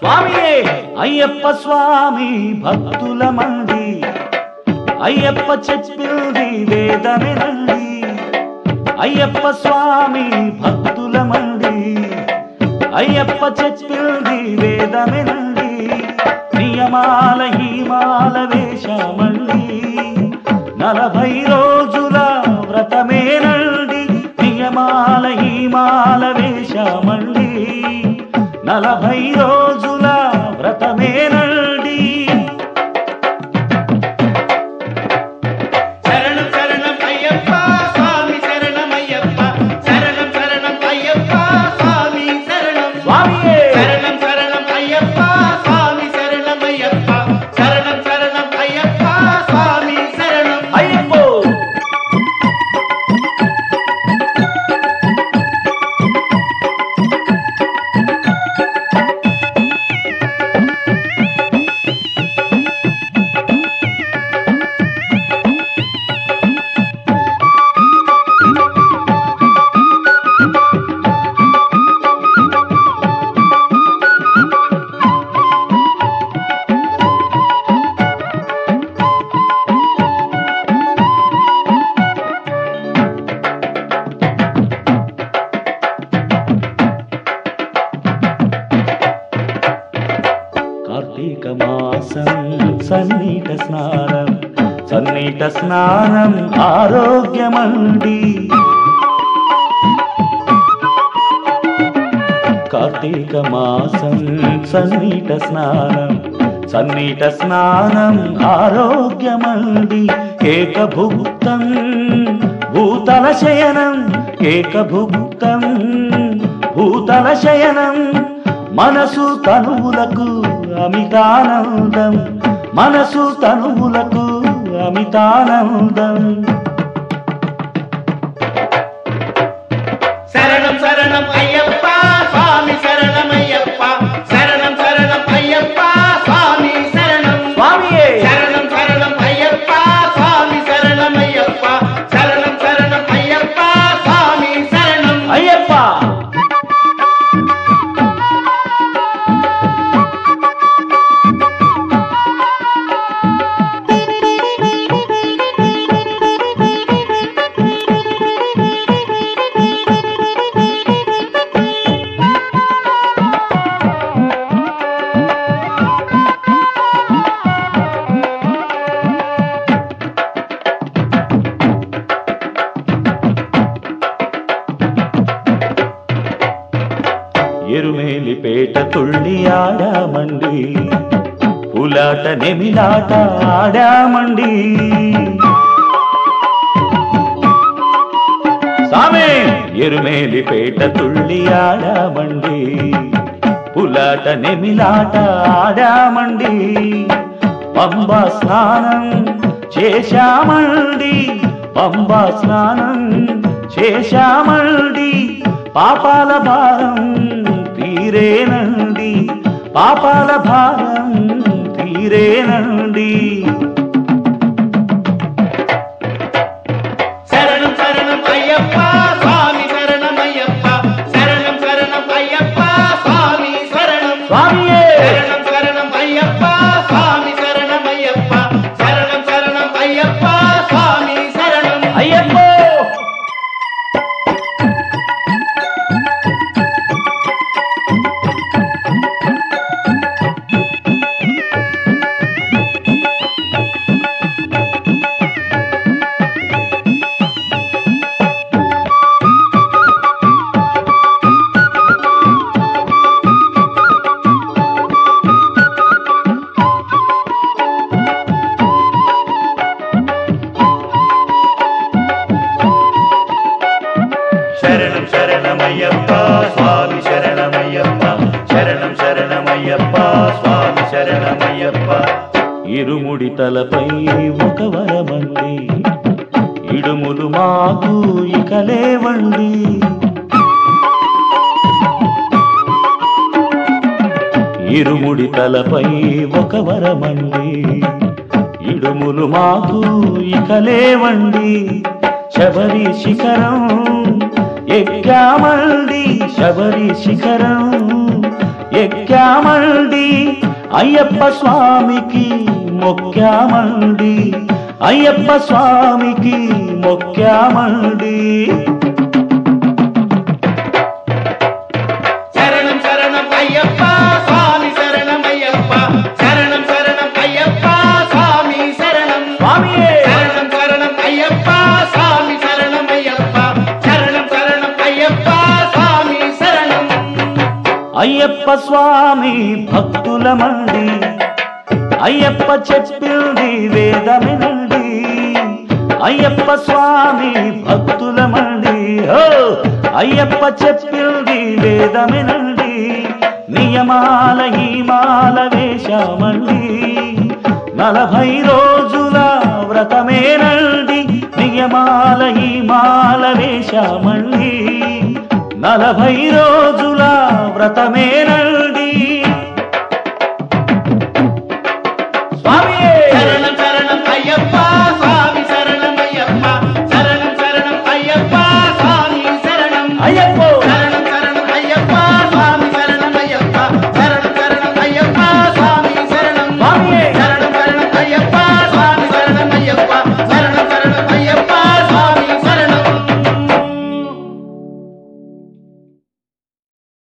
స్వామియే అయ్యప్ప స్వామి భక్తుల మంది అయ్యప్ప చెప్పింది వేదమినండి అయ్యప్ప స్వామి భక్తుల మంది అయ్యప్ప చెప్పింది వేదమినండి నియమాల హీమాల వేషమండి నలభై రోజుల వ్రతమేనండి నియమాల హీమాల వేషమండి నలభై రోజుల వ్రతమేనండి శరణం శరణం అయ్యప్ప స్వామి శరణమయ్యప్ప శరణం శరణం అయ్యప్ప స్వామి శరణం స్వామియే శరణం శరణం అయ్యప్ప స్వామి శరణమయ్యప్ప శరణం శరణం అయ్యప్ప స్వామి శరణం అయ్యప్పో కార్తీక మాసం సన్నీట స్నానం సన్నీట స్నానం ఆరోగ్యమండి కార్తీక మాసం సన్నీట స్నానం సన్నీట స్నానం ఆరోగ్యమండి ఏకభుక్తం భూతల శయనం ఏకభుక్తం భూతల శయనం మనసు తనువులకు అమితానందం మనసు తనువులకు అమితానందం శరణం శరణం అయ్యప్ప స్వామి శరణమయ్యప్ప శరణం శరణం అయ్యప్ప స్వామి శరణం స్వామియే శరణం శరణం అయ్యప్ప స్వామి శరణమయ్యప్ప శరణం శరణం అయ్యప్ప స్వామి శరణం అయ్యప్ప ఎరుమేలిపేట తుళ్ళి ఆడామండి పులాట నెమిలాట ఆడామండి సామే ఎరుమేలిపేట తుళ్ళి ఆడామండి పులాట నెమిలాట ఆడామండి పంబా స్నానం చేశామండి పంబా స్నానం చేశామండి పాపాల భారం తీరేనండి పాపాల భారం తీరేనండి శరణం శరణం అయ్యప్ప స్వామి శరణమయ్యప్ప శరణం శరణం అయ్యప్ప స్వామి శరణం స్వామియే శరణం శరణం అయ్యప్ప స్వామి శరణమయ్యప్ప శరణం శరణం అయ్యప్ప స్వామి శరణం అయ్యప్పో శరణం శరణమయ్యప్ప స్వామి శరణమయ్యప్ప శరణం శరణమయ్యప్ప స్వామి శరణమయ్యప్ప ఇరుముడి తలపై ఒక వరమండి ఇడుములు మాకు ఇక లేవండి ఇరుముడి తలపై ఒక వరమండి ఇడుములు మాకు ఇక లేవండి శబరి శిఖరం ఎక్కామండి శబరి శిఖరం ఎక్కామండి అయ్యప్ప స్వామికి మొక్కామండి అయ్యప్ప స్వామికి మొక్కామండి శరణం శరణం అయ్యప్ప స్వామి శరణం అయ్యప్ప శరణం శరణం అయ్యప్ప స్వామి శరణం స్వామియే శరణం శరణం అయ్యప్ప స్వామి శరణం అయ్యప్ప శరణం శరణం అయ్యప్ప స్వామి శరణం అయ్యప్ప స్వామి భక్తులమండి అయ్యప్ప చెప్పింది వేదమినండి అయ్యప్ప స్వామి భక్తులమండి ఓ అయ్యప్ప చెప్పింది వేదమినండి నియమాల ఈ మాల వేశామండి నలభై రోజుల వ్రతమేనండి నియమాల ఈ మాల వేశామండి నలభై రోజుల వ్రతమే